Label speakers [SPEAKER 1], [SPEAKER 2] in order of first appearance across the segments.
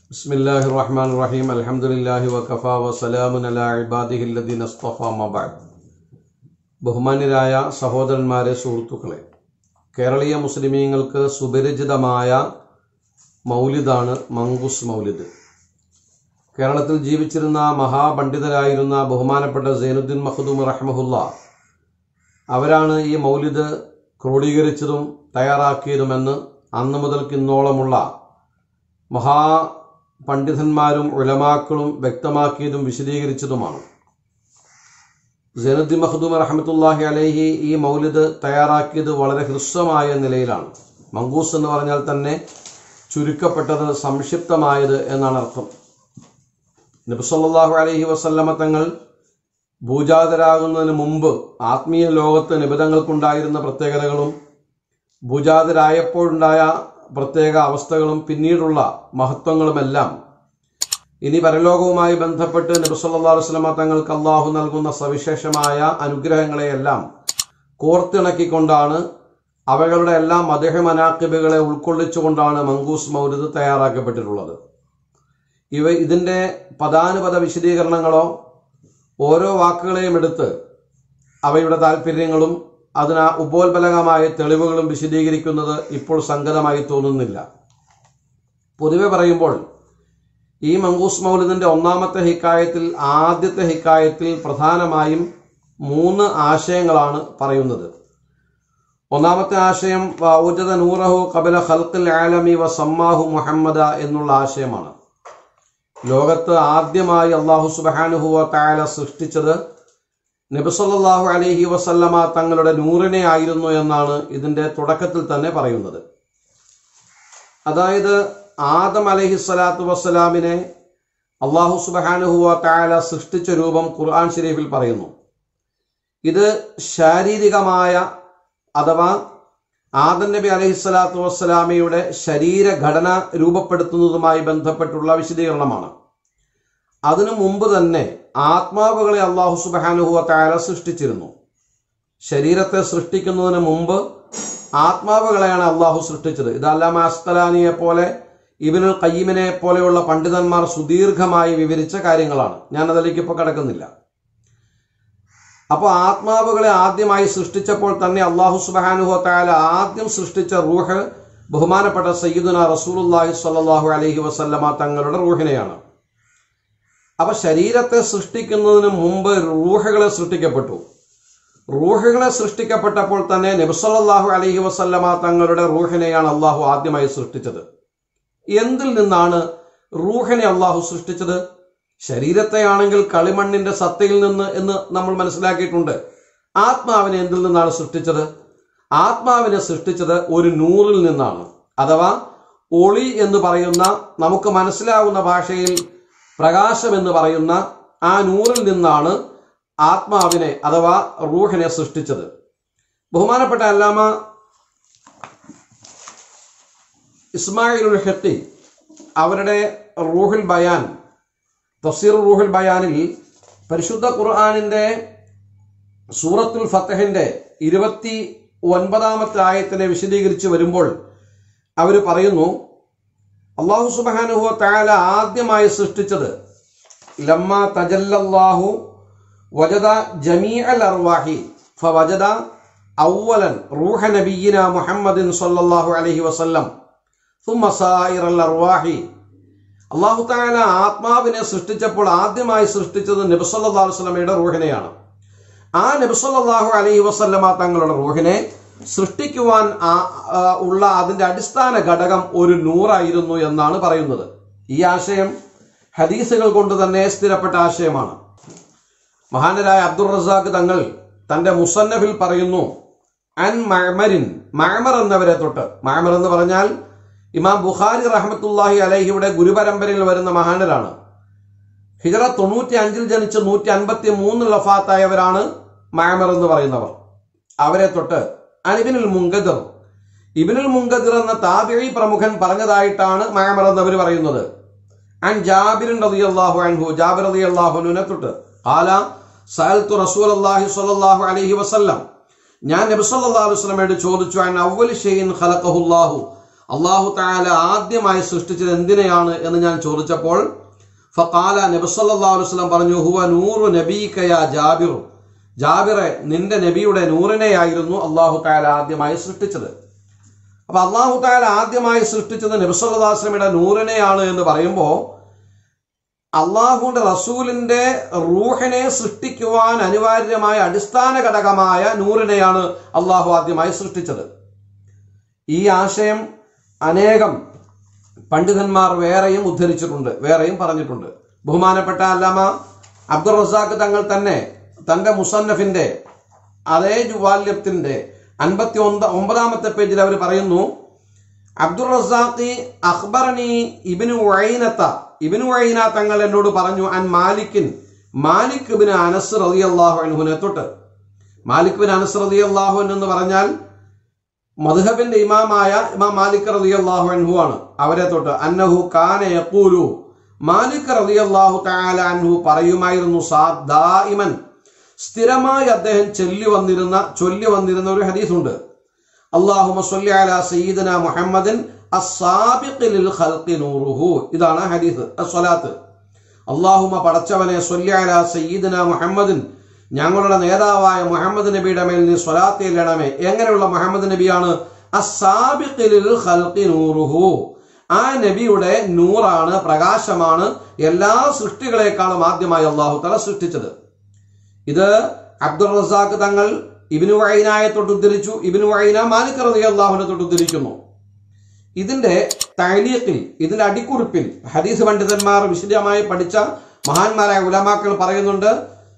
[SPEAKER 1] بسم الله الرحمن الرحيم الحمد لله وكفى وسلام على عباده الذين اصطفى ما بعد ബഹുമാന്യരായ സഹോദരന്മാരെ സുഹൃത്തുക്കളെ കേരളീയ മുസ്ലിമീങ്ങൾക്ക് സുപരിചിതമായ മൗലിദാണ് മങ്കുസ് മൗലിദ് കേരളത്തിൽ ജീവിച്ചിരുന്ന മഹാപണ്ഡിതരായിരുന്ന ബഹുമാനപ്പെട്ട സൈനുദ്ദീൻ മഹദൂം റഹ്മഹുല്ല അവരാണ് ഈ മൗലിദ് ക്രോഡീകരിച്ചതും തയ്യാറാക്കിയതുമെന്ന് അന്ന് മുതൽക്ക് ഇന്നോളമുള്ള മഹാ പണ്ഡിതന്മാരും ഉലമാക്കളും വ്യക്തമാക്കിയതും വിശദീകരിച്ചതുമാണ് സൈനുദ്ദീൻ മഖ്ദൂം റഹമത്തുല്ലാഹി അലൈഹി ഈ മൗലിദ് തയ്യാറാക്കിയത് വളരെ ഹ്രസ്വമായ നിലയിലാണ് മങ്കൂസ് എന്ന് പറഞ്ഞാൽ തന്നെ ചുരുക്കപ്പെട്ടത് സംക്ഷിപ്തമായത് എന്നാണ് അർത്ഥം നബിസല്ലാഹു അലൈഹി വസല്ലമ തങ്ങൾ ഭൂജാതരാകുന്നതിന് മുമ്പ് ആത്മീയ ലോകത്ത് നിബിതങ്ങൾക്കുണ്ടായിരുന്ന പ്രത്യേകതകളും ഭൂജാതരായപ്പോഴുണ്ടായ പ്രത്യേക അവസ്ഥകളും പിന്നീടുള്ള മഹത്വങ്ങളുമെല്ലാം ഇനി പരലോകവുമായി ബന്ധപ്പെട്ട് നബിസല്ലാ വസ്ലമ തങ്ങൾക്ക് അള്ളാഹു നൽകുന്ന സവിശേഷമായ അനുഗ്രഹങ്ങളെയെല്ലാം കോർത്തിണക്കിക്കൊണ്ടാണ് അവകളുടെ എല്ലാ മദേഹമനാക്കിബുകളെ ഉൾക്കൊള്ളിച്ചുകൊണ്ടാണ് മങ്കൂസ് മൗലിദ് തയ്യാറാക്കപ്പെട്ടിട്ടുള്ളത് ഇവ ഇതിൻ്റെ പദാനുപത വിശദീകരണങ്ങളോ ഓരോ വാക്കുകളെയും എടുത്ത് അവയുടെ താല്പര്യങ്ങളും അതിന് ഉപോത്ബലകമായ തെളിവുകളും വിശദീകരിക്കുന്നത് ഇപ്പോൾ സംഗതമായി തോന്നുന്നില്ല പൊതുവെ പറയുമ്പോൾ ഈ മങ്കൂസ് മൗലിദിന്റെ ഒന്നാമത്തെ ഹിക്കായത്തിൽ ആദ്യത്തെ ഹിക്കായത്തിൽ പ്രധാനമായും മൂന്ന് ആശയങ്ങളാണ് പറയുന്നത് ഒന്നാമത്തെ ആശയം ഊജത നൂറഹു കബല ഖൽഖിൽ ആലമി വ സമ്മാഹു മുഹമ്മദ എന്നുള്ള ആശയമാണ് ലോകത്ത് ആദ്യമായി അള്ളാഹു സുബാനുഹുവ തായാല സൃഷ്ടിച്ചത് നബിസല്ലാഹു അലൈഹി വസല്ലമ തങ്ങളുടെ നൂറിനെ ആയിരുന്നു എന്നാണ് ഇതിന്റെ തുടക്കത്തിൽ തന്നെ പറയുന്നത് അതായത് ആദം അലഹി സ്വലാത്തു വസ്സലാമിനെ അള്ളാഹു സുബാനുഹുവ തായാല സൃഷ്ടിച്ച രൂപം ഖുർആൻ ഷരീഫിൽ പറയുന്നു ഇത് ശാരീരികമായ അഥവാ ആദം നബി അലഹി സ്വലാത്തു വസ്സലാമയുടെ ശരീരഘടന രൂപപ്പെടുത്തുന്നതുമായി ബന്ധപ്പെട്ടുള്ള വിശദീകരണമാണ് അതിനു മുമ്പ് തന്നെ ആത്മാവുകളെ അള്ളാഹു സുബാനുഹുവ തായാല സൃഷ്ടിച്ചിരുന്നു ശരീരത്തെ സൃഷ്ടിക്കുന്നതിന് മുമ്പ് ആത്മാവുകളെയാണ് അള്ളാഹു സൃഷ്ടിച്ചത് ഇത് അല്ലാമ അസ്തലാനിയെ പോലെ ഇബിനുൽ കയ്യിമിനെ പോലെയുള്ള പണ്ഡിതന്മാർ സുദീർഘമായി വിവരിച്ച കാര്യങ്ങളാണ് ഞാൻ അതിലേക്ക് ഇപ്പോൾ കിടക്കുന്നില്ല അപ്പോൾ ആത്മാവുകളെ ആദ്യമായി സൃഷ്ടിച്ചപ്പോൾ തന്നെ അള്ളാഹു സുബാനുഹു തായാല ആദ്യം സൃഷ്ടിച്ച റൂഹ് ബഹുമാനപ്പെട്ട സയ്യിദുന റസൂലുല്ലാഹി സ്വല്ലല്ലാഹു അലൈഹി വസല്ലമ തങ്ങളുടെ റൂഹിനെയാണ് അപ്പൊ ശരീരത്തെ സൃഷ്ടിക്കുന്നതിന് മുമ്പ് റൂഹുകളെ സൃഷ്ടിക്കപ്പെട്ടു റൂഹുകളെ സൃഷ്ടിക്കപ്പെട്ടപ്പോൾ തന്നെ നബിസല്ലാഹു അലൈഹി വസല്ലമ തങ്ങളുടെ റൂഹിനെയാണ് അള്ളാഹു ആദ്യമായി സൃഷ്ടിച്ചത് എന്തിൽ നിന്നാണ് റൂഹിനെ അള്ളാഹു സൃഷ്ടിച്ചത് ശരീരത്തെയാണെങ്കിൽ കളിമണ്ണിന്റെ സത്തയിൽ നിന്ന് എന്ന് നമ്മൾ മനസ്സിലാക്കിയിട്ടുണ്ട് ആത്മാവിനെ എന്തിൽ നിന്നാണ് സൃഷ്ടിച്ചത് ആത്മാവിനെ സൃഷ്ടിച്ചത് ഒരു നൂറിൽ നിന്നാണ് അഥവാ ഒളി എന്ന് പറയുന്ന നമുക്ക് മനസ്സിലാവുന്ന ഭാഷയിൽ പ്രകാശം എന്ന് പറയുന്ന ആ നൂറിൽ നിന്നാണ് ആത്മാവിനെ അഥവാ റൂഹിനെ സൃഷ്ടിച്ചത് ബഹുമാനപ്പെട്ട അല്ലാമ ഇസ്മായിലുൽ ഹെത്തി അവരുടെ റൂഹുൽ ബയാൻ തഫ്സീർ റൂഹുൽ ബയാനിൽ പരിശുദ്ധ ഖുർആാനിന്റെ സൂറത്തുൽ ഫത്തഹിന്റെ ഇരുപത്തി ഒൻപതാമത്തെ ആയത്തിനെ വിശദീകരിച്ച് വരുമ്പോൾ അവർ പറയുന്നു അള്ളാഹു സുബാനുഹു താല ആദ്യമായി സൃഷ്ടിച്ചത് ലമ്മ തജല്ലാഹു വജദ ജമീ അൽ അർവാഹി ഫവജദ ഔവലൻ റൂഹ നബിയിന മുഹമ്മദിൻ സല്ലല്ലാഹു അലൈഹി വസല്ലം ثم سائر الأرواح അള്ളാഹു താല ആത്മാവിനെ സൃഷ്ടിച്ചപ്പോൾ ആദ്യമായി സൃഷ്ടിച്ചത് നബിസല്ലാ വസ്ലമയുടെ റൂഹിനെയാണ് ആ നബിസല്ലാഹു അലൈഹി വസല്ലമ തങ്ങളുടെ റൂഹിനെ സൃഷ്ടിക്കുവാൻ ഉള്ള അതിന്റെ അടിസ്ഥാന ഘടകം ഒരു നൂറായിരുന്നു എന്നാണ് പറയുന്നത് ഈ ആശയം ഹദീസുകൾ കൊണ്ട് തന്നെ സ്ഥിരപ്പെട്ട ആശയമാണ് മഹാനരായ അബ്ദുൾ റസാഖ് തങ്ങൾ തന്റെ മുസന്നഫിൽ പറയുന്നു അൻ മഴമരിൻ മഴമർ എന്നവരെ തൊട്ട് മഴമർ എന്ന് പറഞ്ഞാൽ ഇമാം ബുഖാരി റഹമത്തുല്ലാഹി അലഹിയുടെ ഗുരുപരമ്പരയിൽ വരുന്ന മഹാനരാണ് ഹിജറ തൊണ്ണൂറ്റി അഞ്ചിൽ ജനിച്ച് നൂറ്റി അൻപത്തി മൂന്നിൽ ലഫാത്തായവരാണ് മഴമർ എന്ന് പറയുന്നവർ അവരെ തൊട്ട് അനിബിനുൽ മുങ്കദിർ ഇബിനുൽ മുങ്കദിർ എന്ന താബിഴി പ്രമുഖൻ പറഞ്ഞതായിട്ടാണ് മഴമർ എന്നവർ പറയുന്നത് അൻ ജാബിറിൻ റളിയല്ലാഹു അൻഹു ജാബിർ റളിയല്ലാഹുവിനെ തൊട്ട് ഖാല സഅൽതു റസൂലുള്ളാഹി സ്വല്ലല്ലാഹു അലൈഹി വസല്ലം ഞാൻ നബി സല്ലല്ലാഹു അലൈഹി വസല്ലമയോട് ചോദിച്ചു അൻ അവ്വൽ ഷൈഇൻ ഖലഖഹുല്ലാഹു അള്ളാഹു താല ആദ്യമായി സൃഷ്ടിച്ചത് എന്തിനെയാണ് എന്ന് ഞാൻ ചോദിച്ചപ്പോൾ ഫഖാല നബിസല്ലാ വസ്ലം പറഞ്ഞു ഹുവ നൂറു നബീക്കയ ജാബിർ ജാബിറെ നിന്റെ നബിയുടെ നൂറിനെയായിരുന്നു അള്ളാഹു താല ആദ്യമായി സൃഷ്ടിച്ചത് അപ്പൊ അള്ളാഹു താല ആദ്യമായി സൃഷ്ടിച്ചത് നബിസ്വല്ലാസ്ലമിയുടെ നൂറിനെയാണ് എന്ന് പറയുമ്പോൾ അള്ളാഹുവിന്റെ റസൂലിന്റെ റൂഹിനെ സൃഷ്ടിക്കുവാൻ അനിവാര്യമായ അടിസ്ഥാന ഘടകമായ നൂറിനെയാണ് അള്ളാഹു ആദ്യമായി സൃഷ്ടിച്ചത് ഈ ആശയം അനേകം പണ്ഡിതന്മാർ വേറെയും ഉദ്ധരിച്ചിട്ടുണ്ട് വേറെയും പറഞ്ഞിട്ടുണ്ട് ബഹുമാനപ്പെട്ട അല്ലാമ അബ്ദുൾ റസാഖ് തങ്ങൾ തന്നെ തന്റെ മുസന്നഫിന്റെ അതേ ജുവാല്യത്തിന്റെ അൻപത്തി ഒമ്പ ഒമ്പതാമത്തെ പേജിൽ അവർ പറയുന്നു അബ്ദുൾ റസാഖി അഖ്ബറനി ഇബിനു വൈനത്ത ഇബിനു വൈന തങ്ങൾ എന്നോട് പറഞ്ഞു അൻ മാലിക്കിൻ മാലിക് ബിൻ അനസ് റളിയല്ലാഹു അൻഹുനെ തൊട്ട് മാലിക് ബിൻ അനസ് റളിയല്ലാഹു അൻഹു എന്ന് പറഞ്ഞാൽ മദ്ഹബിന്റെ ഇമാമായ ഇമാം മാലിക് റളിയല്ലാഹു അൻഹു ആണ് അവരെ തൊട്ട് അന്നഹു കാന യഖൂലു മാലിക് റളിയല്ലാഹു തആല അൻഹു പറയുമായിരുന്നു സാ ദായിമൻ സ്ഥിരമായി അദ്ദേഹം ചൊല്ലി വന്നിരുന്ന ചൊല്ലി വന്നിരുന്ന ഒരു ഹദീസുണ്ട് അള്ളാഹുമ സ്വല്ലി അലാ സയ്യിദന മുഹമ്മദിൻ അസ്സാബിഖ് ലിൽ ഖൽഖി നൂറുഹു ഇതാണ് ഹദീസ് അസ്വലാത്ത് അള്ളാഹുമ പടച്ചവനെ സ്വല്ലി അലാ സയ്യിദന മുഹമ്മദിൻ ഞങ്ങളുടെ നേതാവായ മുഹമ്മദ് നബിയുടെ മേൽ നീ സ്വലാത്ത് ചെല്ലണമേ എങ്ങനെയുള്ള മുഹമ്മദ് നബിയാണ് അസ്സാബിഖ് ലിൽ ഖൽഖി നൂറുഹു ആ നബിയുടെ നൂറാണ് പ്രകാശമാണ് എല്ലാ സൃഷ്ടികളെക്കാളും ആദ്യമായി അള്ളാഹു തല സൃഷ്ടിച്ചത് ഇത് അബ്ദുൾ റസാഖ് തങ്ങൾ ഇബിനു വൈനായെ തൊട്ട് ഉദ്ധരിച്ചു ഇബിനു വൈന മാലിക് റതി അള്ളാഹുവിനെ തൊട്ട് ഉദ്ധരിക്കുന്നു ഇതിന്റെ തൈലീഖിൽ ഇതിന്റെ അടിക്കുറിപ്പിൽ ഹദീസ് പണ്ഡിതന്മാർ വിശദമായി പഠിച്ച മഹാന്മാരായ ഉലമാക്കൾ പറയുന്നുണ്ട്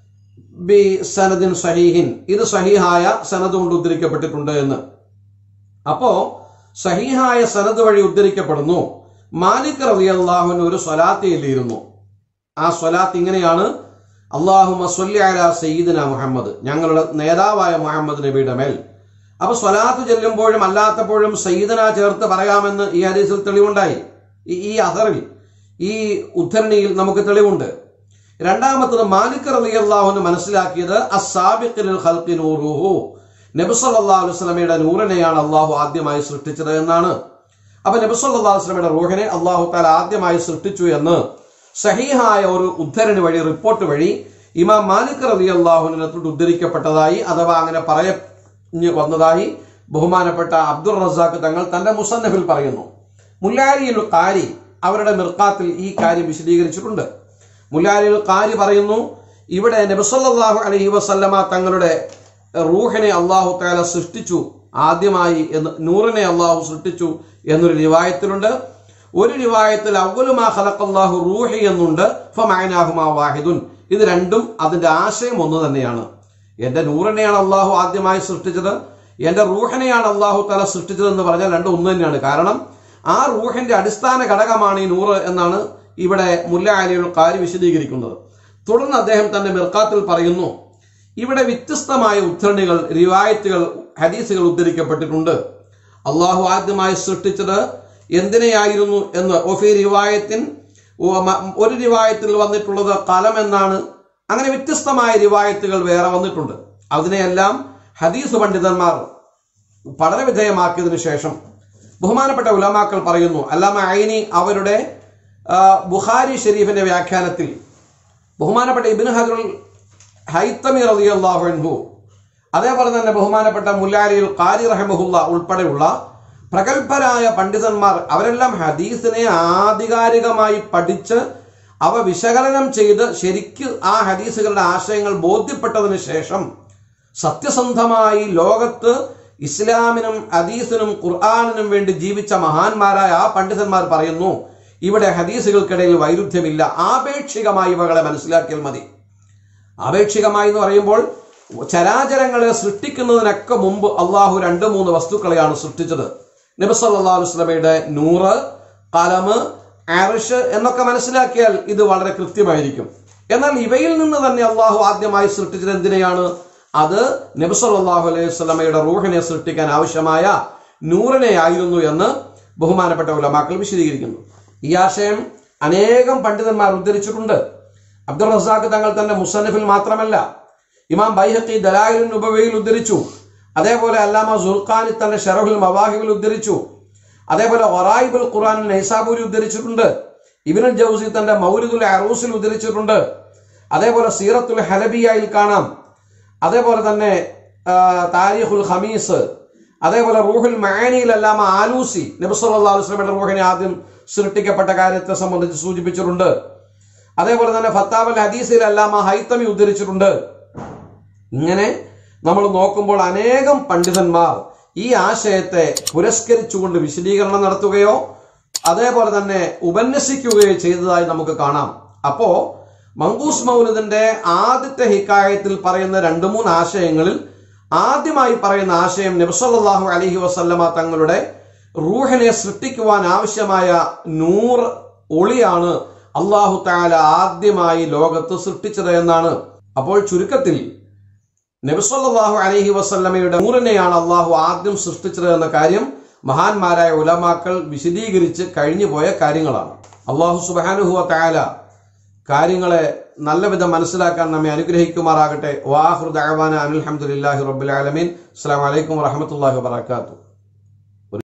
[SPEAKER 1] ബി സനദിൻ സഹീഹിൻ ഇത് സഹീഹായ സനദ് കൊണ്ട് ഉദ്ധരിക്കപ്പെട്ടിട്ടുണ്ട് എന്ന് അപ്പോ സഹീഹായ സനദ് വഴി ഉദ്ധരിക്കപ്പെടുന്നു മാലിക് റതി അള്ളാഹുവിന് ഒരു സ്വലാത്തിയിലിരുന്നു ആ സ്വലാത്ത് ഇങ്ങനെയാണ് അള്ളാഹു മസ്വല്ലി അല സയ്യിദിന മുഹമ്മദ് ഞങ്ങളുടെ നേതാവായ മുഹമ്മദ് നബിയുടെ മേൽ അപ്പൊ സ്വലാത്ത് ചെല്ലുമ്പോഴും അല്ലാത്തപ്പോഴും സയ്യിദന ചേർത്ത് പറയാമെന്ന് ഈ ഹദീസിൽ തെളിവുണ്ടായി ഈ- ഈ അസറിൽ ഈ ഉദ്ധരണിയിൽ നമുക്ക് തെളിവുണ്ട് രണ്ടാമത്തത് മാലിക് റലി അള്ളാഹുന് മനസ്സിലാക്കിയത് അസാബിഖിൽ ഖൽഖി നൂറുഹു നബി സല്ലല്ലാഹു അലൈഹി വസല്ലമയുടെ നൂറിനെയാണ് അള്ളാഹു ആദ്യമായി സൃഷ്ടിച്ചത് എന്നാണ് അപ്പൊ നബി സല്ലല്ലാഹു അലൈഹി വസല്ലമയുടെ റൂഹിനെ അള്ളാഹു താല ആദ്യമായി സൃഷ്ടിച്ചു എന്ന് സഹീഹായ ഒരു ഉദ്ധരണി വഴി റിപ്പോർട്ട് വഴി ഇമാം മാലിക് റലി അള്ളാഹുവിനെ തൊട്ട് ഉദ്ധരിക്കപ്പെട്ടതായി അഥവാ അങ്ങനെ പറഞ്ഞു വന്നതായി ബഹുമാനപ്പെട്ട അബ്ദുൾ റസാഖ് തങ്ങൾ തന്റെ മുസന്നഫിൽ പറയുന്നു മുല്ലാരിയിൽ കാരി അവരുടെ മിർക്കാത്തിൽ ഈ കാര്യം വിശദീകരിച്ചിട്ടുണ്ട് മുല്ലാരിയിൽ കാരി പറയുന്നു ഇവിടെ നബിസല്ലാഹു അലൈഹി വസല്ലമ തങ്ങളുടെ റൂഹിനെ അള്ളാഹു താല സൃഷ്ടിച്ചു ആദ്യമായി എന്ന് നൂറിനെ അള്ളാഹു സൃഷ്ടിച്ചു എന്നൊരു റിവായത്തിലുണ്ട് ഒരു റിവായത്തിൽ അവലുമാ ഖലഖല്ലാഹു റൂഹി എന്നുണ്ട് ഫമഅനാഹുമാ വാഹിദുൻ ഇത് രണ്ടും അതിന്റെ ആശയം ഒന്ന് തന്നെയാണ് എന്റെ നൂറിനെയാണ് അള്ളാഹു ആദ്യമായി സൃഷ്ടിച്ചത് എന്റെ റൂഹിനെയാണ് അള്ളാഹു തല സൃഷ്ടിച്ചത് എന്ന് പറഞ്ഞാൽ രണ്ടും ഒന്ന് തന്നെയാണ് കാരണം ആ റൂഹിന്റെ അടിസ്ഥാന ഘടകമാണ് ഈ നൂറ് എന്നാണ് ഇവിടെ മുല്ല അലിയുൽ കാരി വിശദീകരിക്കുന്നത് തുടർന്ന് അദ്ദേഹം തന്റെ മിർക്കാത്തിൽ പറയുന്നു ഇവിടെ വ്യത്യസ്തമായ ഉദ്ധരണികൾ റിവായത്തുകൾ ഹദീസുകൾ ഉദ്ധരിക്കപ്പെട്ടിട്ടുണ്ട് അള്ളാഹു ആദ്യമായി സൃഷ്ടിച്ചത് എന്തിനെയായിരുന്നു എന്ന് ഒഫി റിവായത്തിൻ ഉ- മ- ഒരു റിവായത്തിൽ വന്നിട്ടുള്ളത് കലം എന്നാണ് അങ്ങനെ വ്യത്യസ്തമായ റിവായത്തുകൾ വേറെ വന്നിട്ടുണ്ട് അതിനെയെല്ലാം ഹദീസ് പണ്ഡിതന്മാർ പഠന വിധേയമാക്കിയതിനു ശേഷം ബഹുമാനപ്പെട്ട ഉലമാക്കൾ പറയുന്നു അല്ലാമ ഐനി അവരുടെ ആ, ബുഖാരി ഷെരീഫിന്റെ വ്യാഖ്യാനത്തിൽ ബഹുമാനപ്പെട്ട ഇബിൻ ഹജറുൽ ഹൈത്തമി റളിയല്ലാഹു അൻഹു അതേപോലെ തന്നെ ബഹുമാനപ്പെട്ട മുല്ലാരിയിൽ ഖാരി റഹ്മഹുല്ല ഉൾപ്പെടെയുള്ള പ്രഗത്ഭരായ പണ്ഡിതന്മാർ അവരെല്ലാം ഹദീസിനെ ആധികാരികമായി പഠിച്ച് അവ വിശകലനം ചെയ്ത് ശരിക്ക് ആ ഹദീസുകളുടെ ആശയങ്ങൾ ബോധ്യപ്പെട്ടതിന് ശേഷം സത്യസന്ധമായി ലോകത്ത് ഇസ്ലാമിനും ഹദീസിനും ഖുർആാനിനും വേണ്ടി ജീവിച്ച മഹാന്മാരായ ആ പണ്ഡിതന്മാർ പറയുന്നു ഇവിടെ ഹദീസുകൾക്കിടയിൽ വൈരുദ്ധ്യമില്ല ആപേക്ഷികമായി ഇവകളെ മനസ്സിലാക്കിയാൽ മതി ആപേക്ഷികമായി എന്ന് പറയുമ്പോൾ ചരാചരങ്ങളെ സൃഷ്ടിക്കുന്നതിനൊക്കെ മുമ്പ് അള്ളാഹു രണ്ട് മൂന്ന് വസ്തുക്കളെയാണ് സൃഷ്ടിച്ചത് നബി സല്ലല്ലാഹു അലൈഹി വസല്ലമയുടെ നൂറ് കലമ് ആറിഷ് എന്നൊക്കെ മനസ്സിലാക്കിയാൽ ഇത് വളരെ കൃത്യമായിരിക്കും എന്നാൽ ഇവയിൽ നിന്ന് തന്നെ അള്ളാഹു ആദ്യമായി സൃഷ്ടിച്ചത് എന്തിനെയാണ് അത് നബി സല്ലല്ലാഹു അലൈഹി വസല്ലമയുടെ റൂഹിനെ സൃഷ്ടിക്കാൻ ആവശ്യമായ നൂറിനെ ആയിരുന്നു എന്ന് ബഹുമാനപ്പെട്ട ഉലമാക്കൾ വിശദീകരിക്കുന്നു ഈ ആശയം അനേകം പണ്ഡിതന്മാർ ഉദ്ധരിച്ചിട്ടുണ്ട് അബ്ദുൾ റസാഖ് തങ്ങൾ തന്റെ മുസന്നഫിൽ മാത്രമല്ല ഇമാം ബൈഹഖി ദലായിലുൻ നുബവയിൽ ഉദ്ധരിച്ചു അതേപോലെ അല്ലാമ സുൽഖാനി തന്റെ ഷറഹുൽ മവാഹിബിൽ ഉദ്ധരിച്ചു അതേപോലെ ഒറായിബുൽ ഖുറാനിൽ നൈസാബൂരി ഉദ്ധരിച്ചിട്ടുണ്ട് ഇബിനുൽ ജൗസി തന്റെ മൗലിദുൽ അറൂസിൽ ഉദ്ധരിച്ചിട്ടുണ്ട് അതേപോലെ സീറത്തുൽ ഹലബിയയിൽ കാണാം അതേപോലെ തന്നെ ആ, താരിഖുൽ ഹമീസ് അതേപോലെ റൂഹുൽ മഹാനിയിൽ അല്ലാമ ആലൂസി നബിസ്വല്ലാ വസ്ലമയുടെ റൂഹിനെ ആദ്യം സൃഷ്ടിക്കപ്പെട്ട കാര്യത്തെ സംബന്ധിച്ച് സൂചിപ്പിച്ചിട്ടുണ്ട് അതേപോലെ തന്നെ ഫത്താവൽ ഹദീസിൽ അല്ലാമ ഹൈത്തമി ഉദ്ധരിച്ചിട്ടുണ്ട് ഇങ്ങനെ നമ്മൾ നോക്കുമ്പോൾ അനേകം പണ്ഡിതന്മാർ ഈ ആശയത്തെ പുരസ്കരിച്ചുകൊണ്ട് വിശദീകരണം നടത്തുകയോ അതേപോലെ തന്നെ ഉപന്യസിക്കുകയോ ചെയ്തതായി നമുക്ക് കാണാം അപ്പോ മങ്കൂസ് മൗലദിന്റെ ആദ്യത്തെ ഹിക്കായത്തിൽ പറയുന്ന രണ്ട് മൂന്ന് ആശയങ്ങളിൽ ആദ്യമായി പറയുന്ന ആശയം നബ്സല്ലാഹു അലഹി വസല്ലമ തങ്ങളുടെ റൂഹിനെ സൃഷ്ടിക്കുവാൻ ആവശ്യമായ നൂറ് ഒളിയാണ് അള്ളാഹു താല ആദ്യമായി ലോകത്ത് സൃഷ്ടിച്ചത് എന്നാണ് അപ്പോൾ ചുരുക്കത്തിൽ നബിസ്വല്ലാഹു അലഹി വസല്ലമയുടെ നൂറിനെയാണ് അള്ളാഹു ആദ്യം സൃഷ്ടിച്ചത് എന്ന കാര്യം മഹാന്മാരായ ഉലമാക്കൾ വിശദീകരിച്ച് കഴിഞ്ഞുപോയ കാര്യങ്ങളാണ് അള്ളാഹു സുബാനുഹുവ താല കാര്യങ്ങളെ നല്ല വിധം മനസ്സിലാക്കാൻ നമ്മെ അനുഗ്രഹിക്കുമാറാകട്ടെ വാഹൃദ് അഹ്വാന അനിൽഹമുല്ലാഹി റബ്ബുൽ ആലമീൻ അസ്സാം വലൈക്കും വറഹമത്തല്ലാഹി വാത്തു